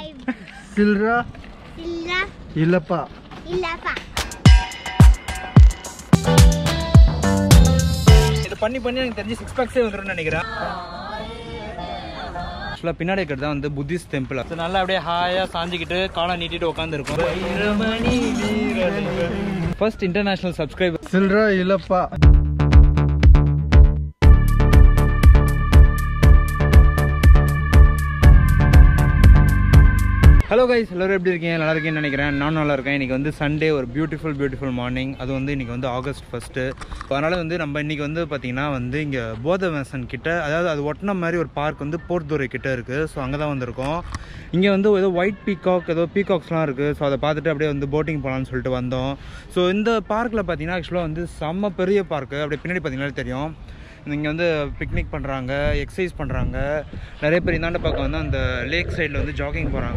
subscribe. சில்ரா Silla, இல்லப்பா illapa. இது பண்ணி பண்ணி எனக்கு தெரிஞ்சு சிக்ஸ் பேக்ஸே வந்துரும்னு நினைக்கிறேன் ஆக்சுவலாக பின்னாடி இருக்கிறது தான் வந்து புத்திஸ்ட் டெம்பிள் அது நல்லா அப்படியே ஹாயாக சாஞ்சிக்கிட்டு காலை நீட்டிட்டு உட்காந்துருக்கும் ஃபர்ஸ்ட் இன்டர்நேஷனல் சப்ஸ்கிரைபர் சில்ரா இல்லப்பா ஹலோ கைஸ் எல்லோரும் எப்படி இருக்கீங்க நல்லா இருக்கீங்கன்னு நினைக்கிறேன் நான் நல்லா இருக்கேன் இன்றைக்கி வந்து சண்டே ஒரு பியூட்டிஃபுல் பியூட்டிஃபுல் மார்னிங் அது வந்து இன்றைக்கி வந்து ஆகஸ்ட் ஃபஸ்ட்டு அதனால் வந்து நம்ம இன்றைக்கி வந்து பார்த்திங்கன்னா வந்து இங்கே போதவேசன் கிட்ட அதாவது அது ஒட்டின மாதிரி ஒரு பார்க் வந்து போர்த்துறை கிட்ட இருக்குது ஸோ அங்கே தான் வந்திருக்கோம் இங்கே வந்து ஏதோ ஒயிட் பீகாக் ஏதோ பீகாக்ஸ்லாம் இருக்குது ஸோ அதை பார்த்துட்டு அப்படியே வந்து போட்டிங் போகலான்னு சொல்லிட்டு வந்தோம் ஸோ இந்த பார்க்கில் பார்த்தீங்கன்னா ஆக்சுவலாக வந்து செம்ம பெரிய பார்க்கு அப்படியே பின்னாடி பார்த்தீங்கன்னா தெரியும் இங்கே வந்து பிக்னிக் பண்ணுறாங்க எக்ஸசைஸ் பண்ணுறாங்க நிறைய பேர் இந்தாண்ட பக்கம் வந்து அந்த லேக் சைடில் வந்து ஜாகிங் போகிறாங்க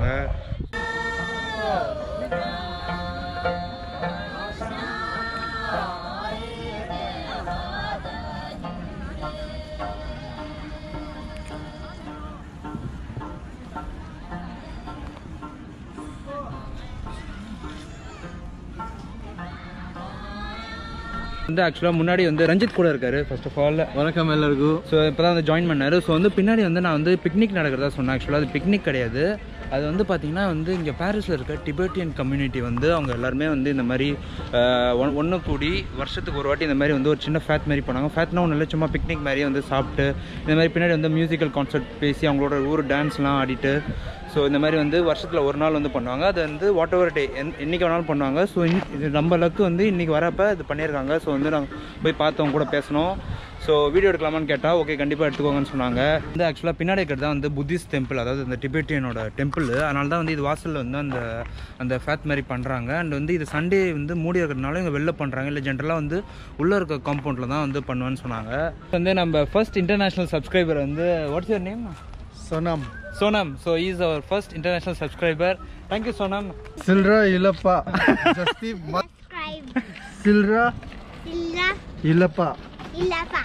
வந்து ஆக்சுவலாக முன்னாடி வந்து ரஞ்சித் கூட இருக்காரு ஃபர்ஸ்ட் ஆஃப் ஆல் வணக்கம் எல்லாருக்கும் ஸோ இப்போ தான் வந்து ஜாயின் பண்ணார் ஸோ வந்து பின்னாடி வந்து நான் வந்து பிக்னிக் நடக்கிறதா சொன்னேன் ஆக்சுவலாக அது பிக்னிக் கிடையாது அது வந்து பார்த்திங்கன்னா வந்து இங்கே பாரிஸில் இருக்க டிபேட்டியன் கம்யூனிட்டி வந்து அவங்க எல்லாருமே வந்து இந்த மாதிரி ஒன்று கூடி வருஷத்துக்கு ஒரு வாட்டி இந்த மாதிரி வந்து ஒரு சின்ன ஃபேட் மாதிரி பண்ணாங்க ஃபேட்னா ஒன்றும் இல்லை சும்மா பிக்னிக் மாதிரியே வந்து சாப்பிட்டு இந்த மாதிரி பின்னாடி வந்து மியூசிக்கல் கான்சர்ட் பேசி அவங்களோட ஊர் டான்ஸ்லாம் ஆடிட்டு ஸோ இந்த மாதிரி வந்து வருஷத்தில் ஒரு நாள் வந்து பண்ணுவாங்க அது வந்து வாட் எவர் டே என் என்றைக்கு வேணாலும் பண்ணுவாங்க ஸோ இது நம்ம லக்கு வந்து இன்றைக்கி வரப்போ இது பண்ணியிருக்காங்க ஸோ வந்து நாங்கள் போய் பார்த்தவங்க கூட பேசணும் ஸோ வீடியோ எடுக்கலாமான்னு கேட்டால் ஓகே கண்டிப்பாக எடுத்துக்கோங்கன்னு சொன்னாங்க வந்து ஆக்சுவலாக பின்னாடி இருக்கிறது தான் வந்து புத்திஸ்ட் டெம்பிள் அதாவது இந்த டிபேட்டியனோட டெம்பிள் அதனால தான் வந்து இது வாசலில் வந்து அந்த அந்த ஃபேத் மாதிரி பண்ணுறாங்க அண்ட் வந்து இது சண்டே வந்து மூடி இருக்கிறதுனால இங்கே வெளில பண்ணுறாங்க இல்லை ஜென்ரலாக வந்து உள்ளே இருக்க காம்பவுண்டில் தான் வந்து பண்ணுவேன்னு சொன்னாங்க வந்து நம்ம ஃபர்ஸ்ட் இன்டர்நேஷ்னல் சப்ஸ்கிரைபர் வந்து what's your name Sanam Sonam so is our first international subscriber thank you Sonam சில்ரா இல்லப்பா ஜஸ்தி மத் Subscribe. சில்ரா Silla, இல்லப்பா illapa.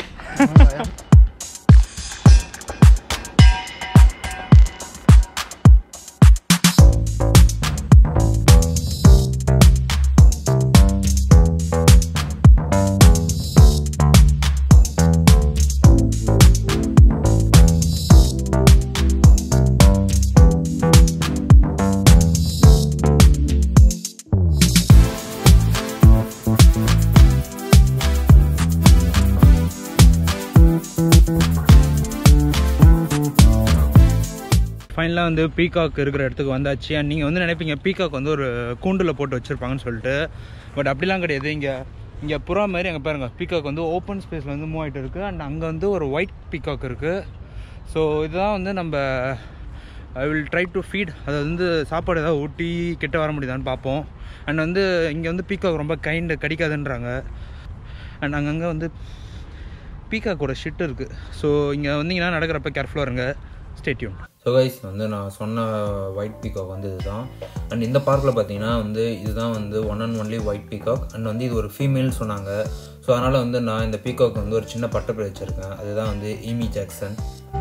ஃபைனலாக வந்து பீகாக் இருக்கிற இடத்துக்கு வந்தாச்சு அண்ட் நீங்கள் வந்து நினைப்பீங்க பீகாக் வந்து ஒரு கூண்டில் போட்டு வச்சுருப்பாங்கன்னு சொல்லிட்டு பட் அப்படிலாம் கிடையாது இங்கே இங்கே புறா மாதிரி அங்கே பாருங்க பீகாக் வந்து ஓப்பன் ஸ்பேஸில் வந்து மூவ் ஆகிட்டு இருக்குது அண்ட் அங்கே வந்து ஒரு ஒயிட் பீகாக் இருக்குது ஸோ இதுதான் வந்து நம்ம I will try to feed அதை வந்து சாப்பாடு ஏதாவது ஊட்டி கிட்ட வர முடியுதான்னு பார்ப்போம் அண்ட் வந்து இங்கே வந்து பீகாக் ரொம்ப கைண்டு கடிக்காதுன்றாங்க அண்ட் அங்கங்கே வந்து பீகாக்கோட ஷிட் இருக்குது ஸோ இங்கே வந்தீங்கன்னா நடக்கிறப்ப கேர்ஃபுல்லாக இருங்க ஸ்டேட்யூன் ஸோ கைஸ் வந்து நான் சொன்ன ஒயிட் பீகாக் வந்து இதுதான் அண்ட் இந்த பார்க்கில் பார்த்தீங்கன்னா வந்து இதுதான் வந்து one and only white peacock and வந்து இது ஒரு ஃபீமேல் சொன்னாங்க ஸோ அதனால் வந்து நான் இந்த பீகாக் வந்து ஒரு சின்ன பட்டப்பேர் வச்சுருக்கேன் அதுதான் வந்து ஈமி ஜாக்சன்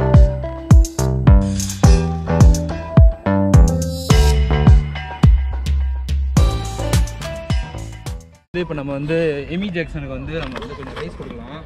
வந்து இப்போ நம்ம வந்து எமி ஜாக்சனுக்கு வந்து நம்ம வந்து கொஞ்சம் ரைஸ் கொடுக்கலாம்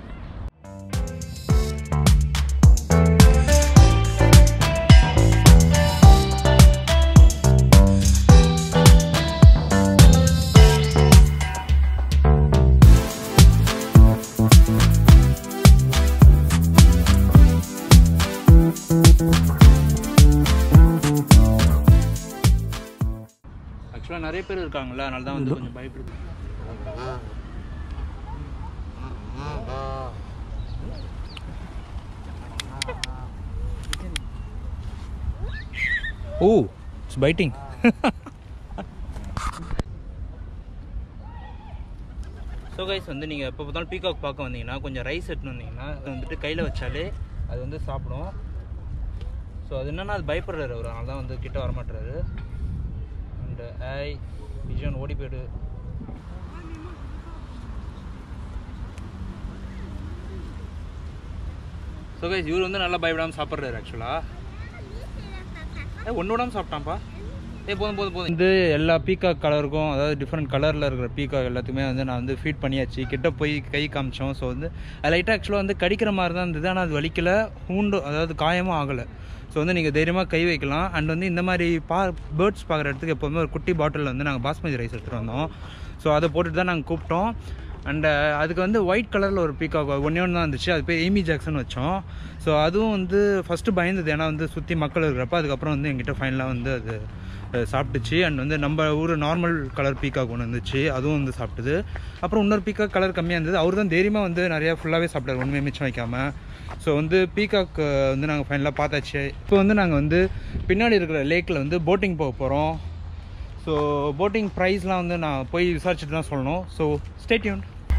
ஆக்சுவலாக நிறைய பேர் இருக்காங்கல்ல அதனால தான் வந்து கொஞ்சம் பயப்படுது oh it's fighting so guys வந்து நீங்கள் எப்போ பார்த்தாலும் பீகாக் பார்க்க வந்தீங்கன்னா கொஞ்சம் ரைஸ் எடுத்துன்னு வந்தீங்கன்னா அது வந்துட்டு கையில் வச்சாலே அது வந்து சாப்பிடும் ஸோ அது என்னன்னா அது பயப்படுறாரு அவர் அதனால தான் வந்து கிட்ட வரமாட்டுறாரு அண்ட் ஐ விஜயன் ஓடி போயிடு ஸோ கைஸ் இவர் வந்து நல்லா பயப்படாமல் சாப்பிட்றாரு ஆக்சுவலாக ஏ ஒன்று விடாமல் சாப்பிட்டான்ப்பா ஏ போதும் போதும் போதும் வந்து எல்லா பீகாக் கலருக்கும் அதாவது டிஃப்ரெண்ட் கலரில் இருக்கிற பீகாக் எல்லாத்துக்குமே வந்து நான் வந்து ஃபீட் பண்ணியாச்சு கிட்ட போய் கை காமிச்சோம் ஸோ வந்து அது லைட்டாக ஆக்சுவலாக வந்து கடிக்கிற மாதிரி தான் இருந்தது ஆனால் அது வலிக்கல ஹூண்டு அதாவது காயமும் ஆகலை ஸோ வந்து நீங்கள் தைரியமாக கை வைக்கலாம் அண்ட் வந்து இந்த மாதிரி பா பேர்ட்ஸ் பார்க்குற இடத்துக்கு எப்போதுமே ஒரு குட்டி பாட்டிலில் வந்து நாங்கள் பாஸ்மதி ரைஸ் எடுத்துகிட்டு வந்தோம் ஸோ அதை போட்டுட்டு தான் நாங்கள் கூப்பிட்டோம் அண்ட் அதுக்கு வந்து ஒயிட் கலரில் ஒரு பீகாக் ஒன்றே ஒன்று தான் இருந்துச்சு அது பேர் ஏமி ஜாக்சன் வச்சோம் ஸோ அதுவும் வந்து ஃபஸ்ட்டு பயந்தது ஏன்னா வந்து சுற்றி மக்கள் இருக்கிறப்ப அதுக்கப்புறம் வந்து எங்கிட்ட ஃபைனலாக வந்து அது அஹ், சாப்பிட்டுச்சு அண்ட் வந்து நம்ம ஊர் நார்மல் கலர் பீக்காக் ஒன்று இருந்துச்சு அதுவும் வந்து சாப்பிட்டுது அப்புறம் இன்னொரு பீக்காக் கலர் கம்மியாக இருந்தது அவர் தான் தைரியமாக வந்து நிறையா ஃபுல்லாகவே சாப்பிட்டாரு ஒன்றுமே மிச்சம் வைக்காமல் ஸோ வந்து பீகாக் வந்து நாங்கள் ஃபைனலாக பார்த்தாச்சு இப்போ வந்து நாங்கள் வந்து பின்னாடி இருக்கிற லேக்கில் வந்து போட்டிங் போக போகிறோம் ஸோ போட்டிங் ப்ரைஸ்லாம் வந்து நான் போய் விசாரிச்சுட்டு தான் சொல்லணும் ஸோ ஸ்டேட்யூன்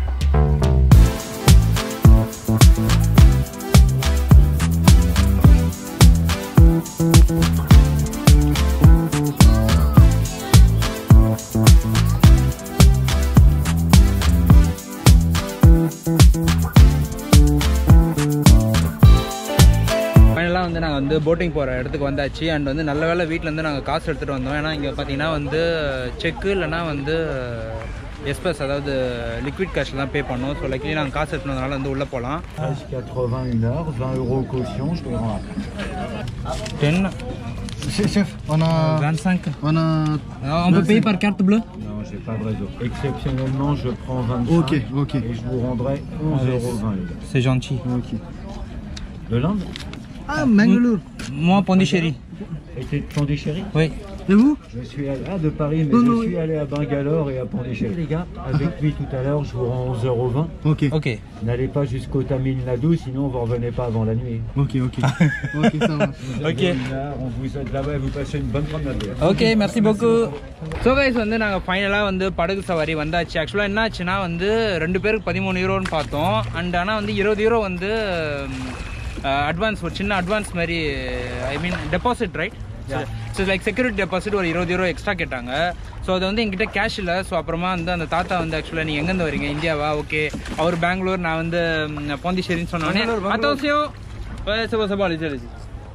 ஃபைனலாக வந்து நாங்கள் வந்து போட்டிங் போகிற இடத்துக்கு வந்தாச்சு அண்ட் வந்து நல்ல வேளை வீட்டிலேருந்து நாங்கள் காசு எடுத்துகிட்டு வந்தோம் ஏன்னா இங்கே பார்த்தீங்கன்னா வந்து செக்கு இல்லைனா வந்து எஸ்பெஸ் அதாவது லிக்விட் கேஷ் தான் பே பண்ணோம் ஸோ லக்கிலி நாங்கள் காசு எடுத்துட்டு வந்தனால வந்து உள்ளே போகலாம் 80 une heure, 20 euros caution, je te rends après. டென் Chef, chef, on a, vingt-cinq on a. on peut payer par carte bleue Non, j'ai pas de réseau. Exceptionnellement, je prends 25 Ok, ok. et je vous rendrai 11 euros 20 les gars. c'est gentil Ok. De l'Inde Ah, Mangalore. moi Pondichéry Et t'es de Pondichéry oui Et vous Je suis allé ah, de Paris, mais Non, je non, suis allé à Bangalore et à Pondichéry. Les gars, avec lui tout à l'heure, je vous rends 11 euros 20. Ok. ok N'allez pas jusqu'au Tamil Nadu, sinon vous revenez pas avant la nuit. Ok, ok. ok, ça marche. Vous Ok. avez une heure, on vous aide là-bas et vous passez une bonne promenade. Okay மெர்சி போக்கு so guys வந்து நாங்கள் ஃபைனலாக வந்து படகு சவாரி வந்தாச்சு ஆக்சுவலாக என்ன ஆச்சுன்னா வந்து ரெண்டு பேருக்கு பதிமூணு யூரோன்னு பார்த்தோம் அண்ட் ஆனால் வந்து இருபது யூரோ வந்து அட்வான்ஸ் ஒரு சின்ன அட்வான்ஸ் மாதிரி I mean deposit right so like security deposit ஒரு இருபது யூரோ எக்ஸ்ட்ரா கேட்டாங்க ஸோ அது வந்து என்கிட்ட கேஷ் இல்லை ஸோ அப்புறமா வந்து அந்த தாத்தா வந்து ஆக்சுவலாக நீங்கள் எங்கேருந்து வரீங்க இந்தியாவா ஓகே அவர் பெங்களூர் நான் வந்து ம், பாண்டிச்சேரின்னு சொன்னோன்னே அத்தோசியோ சபா சபா அலிச்சு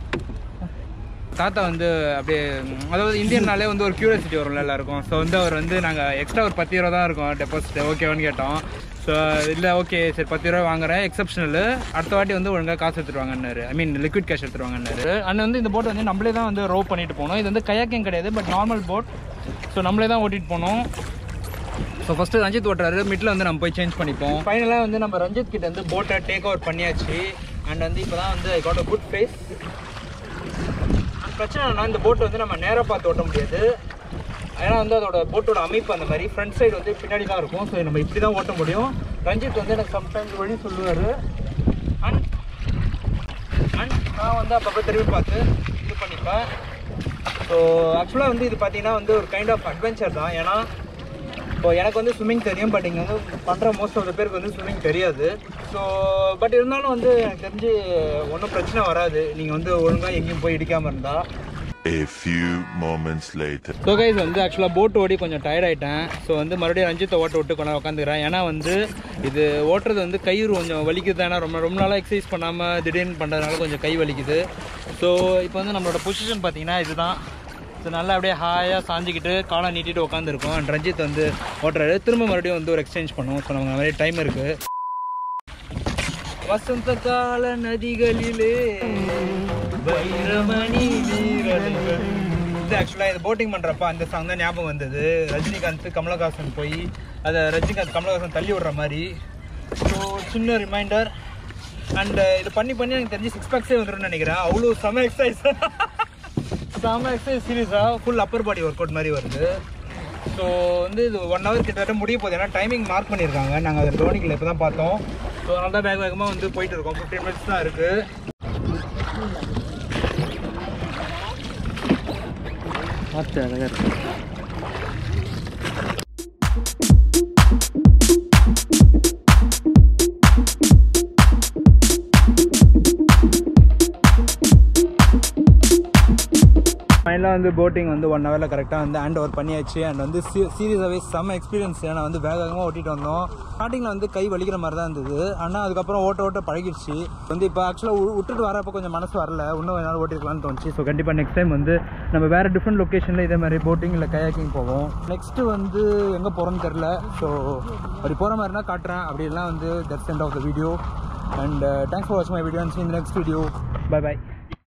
தாத்தா வந்து அப்படியே ம், அதாவது இந்தியன்னாலே வந்து ஒரு கியூரியாசிட்டி வரும்ல எல்லாருக்கும் ஸோ வந்து அவர் வந்து நாங்கள் எக்ஸ்ட்ரா ஒரு பத்து ரூபா தான் இருக்கும் டெபாசிட் ஓகேவான்னு கேட்டோம் ஸோ இல்லை ஓகே சரி பத்து ரூபா வாங்குறேன் எக்ஸப்ஷனல் அடுத்த வாட்டி வந்து ஒழுங்காக காசு எடுத்துட்டு வாங்கன்னாரு ஐ மீன் லிக்விட் கேஷ் எடுத்துட்டு வாங்கன்னாரு அண்ட் வந்து இந்த போட் வந்து நம்மளே தான் வந்து ரோவ் பண்ணிட்டு போனோம் இது வந்து கயாக்கிங் கிடையாது பட் நார்மல் போட் ஸோ நம்மளே தான் ஓட்டிட்டு போனோம் ஸோ ஃபஸ்ட்டு ரஞ்சித் ஓட்டுறாரு மிட்டில் வந்து நம்ம போய் சேஞ்ச் பண்ணிப்போம் ஃபைனலாக வந்து நம்ம ரஞ்சித் கிட்ட வந்து போட்டை டேக் ஓவர் பண்ணியாச்சு அண்ட் வந்து இப்போ தான் வந்து I got a good face பிரச்சனை என்னன்னா இந்த போட் வந்து நம்ம நேராக பார்த்து ஓட்ட முடியாது ஏன்னா வந்து அதோட போட்டோட அமைப்பு அந்த மாதிரி ஃப்ரண்ட் சைடு வந்து பின்னாடி தான் இருக்கும் ஸோ நம்ம இப்படி தான் ஓட்ட முடியும் ரஞ்சித் வந்து எனக்கு சம்டைம்ஸ் வழி சொல்லுவார் அண்ட் அண்ட் நான் வந்து அப்பப்போ திரும்பி பார்த்து இது பண்ணிப்பேன் ஸோ ஆக்சுவலாக வந்து இது பார்த்தீங்கன்னா வந்து ஒரு கைண்ட் ஆஃப் அட்வென்ச்சர் தான் ஏன்னா இப்போ எனக்கு வந்து ஸ்விம்மிங் தெரியும் பட் இங்கே வந்து பண்ணுற மோஸ்ட் ஆஃப் த பேருக்கு வந்து ஸ்விம்மிங் தெரியாது ஸோ பட் இருந்தாலும் வந்து எனக்கு தெரிஞ்சு ஒன்றும் பிரச்சனை வராது நீங்கள் வந்து ஒழுங்காக எங்கேயும் போய் இடிக்காமல் இருந்தால் A few moments later. So guys வந்து ஆக்சுவலாக போட் ஓடி கொஞ்சம் டயர்ட் ஆகிட்டேன் ஸோ வந்து மறுபடியும் ரஞ்சித்தை ஓட்ட விட்டு கொண்டு உட்காந்துக்கிறேன் ஏன்னா வந்து இது ஓட்டுறது வந்து கயிறு கொஞ்சம் வலிக்குது ஏன்னா ரொம்ப ரொம்ப நாளாக எக்ஸசைஸ் பண்ணாமல் திடீர்னு பண்ணுறதுனால கொஞ்சம் கை வலிக்குது ஸோ இப்போ வந்து நம்மளோட பொசிஷன் பார்த்தீங்கன்னா இதுதான் ஸோ நல்லா அப்படியே ஹாயாக சாஞ்சிக்கிட்டு காலை நீட்டிட்டு உட்காந்துருக்கோம் அண்ட் ரஞ்சித் வந்து ஓட்டுறாரு திரும்ப மறுபடியும் வந்து ஒரு எக்ஸ்சேஞ்ச் பண்ணுவோம் ஸோ நமக்கு நிறைய டைம் இருக்குது வசந்த கால நதிகளிலே வைரமணி வீரர்கள் இது ஆக்சுவலாக இது போட்டிங் பண்ணுறப்ப அந்த சாங் தான் ஞாபகம் வந்தது ரஜினிகாந்த் கமலஹாசன் போய் அதை ரஜினிகாந்த் கமலஹாசன் தள்ளி விடுற மாதிரி ஸோ சின்ன ரிமைண்டர் அண்ட் இது பண்ணி பண்ணி எனக்கு தெரிஞ்சு சிக்ஸ் பேக்ஸே வந்துடும் நினைக்கிறேன் அவ்வளோ செம எக்ஸசைஸ் செம எக்ஸசைஸ் சீரியஸாக full upper body workout மாதிரி வருது ஸோ வந்து இது ஒன் ஹவர் கிட்டத்தட்ட முடிய போகுது ஏன்னா டைமிங் மார்க் பண்ணியிருக்காங்க நாங்கள் அதை கவனிக்கல இப்போ தான் பார்த்தோம் ஸோ அதனால தான் வேக வேகமாக வந்து போயிட்டு இருக்கோம் ஃபிஃப்டீன் மினிட்ஸ் தான் இருக்குது பார்த்து அழகாக இருக்கு ஃபைனலாக வந்து போட்டிங் வந்து ஒன் ஹவரில் கரெக்டாக வந்து ஹேண்ட் ஓவர் பண்ணியாச்சு அண்ட் வந்து சீரியஸாகவே செம்ம எக்ஸ்பீரியன்ஸ் ஏன்னா வந்து வேக வேகமாக ஓட்டிட்டு வந்தோம் ஸ்டார்டிங்கில் வந்து கை வலிக்கிற மாதிரி தான் இருந்தது ஆனால் அதுக்கப்புறம் ஓட்ட ஓட்ட பழகிடுச்சு வந்து இப்போ ஆக்சுவலாக விட்டுட்டு வரப்போ கொஞ்சம் மனசு வரல இன்னும் கொஞ்ச நாள் ஓட்டிருக்கலாம்னு தோணுச்சு ஸோ கண்டிப்பாக நெக்ஸ்ட் டைம் வந்து நம்ம வேறு டிஃப்ரெண்ட் லொக்கேஷனில் இதே மாதிரி போட்டிங் இல்லை கயாக்கிங் போவோம் நெக்ஸ்ட்டு வந்து எங்கே போகிறோம்னு தெரில ஸோ அப்படி போகிற மாதிரினா காட்டுறேன் அப்படிலாம் வந்து that's end of the video and thanks for வாட்சிங் my video and seen next video bye by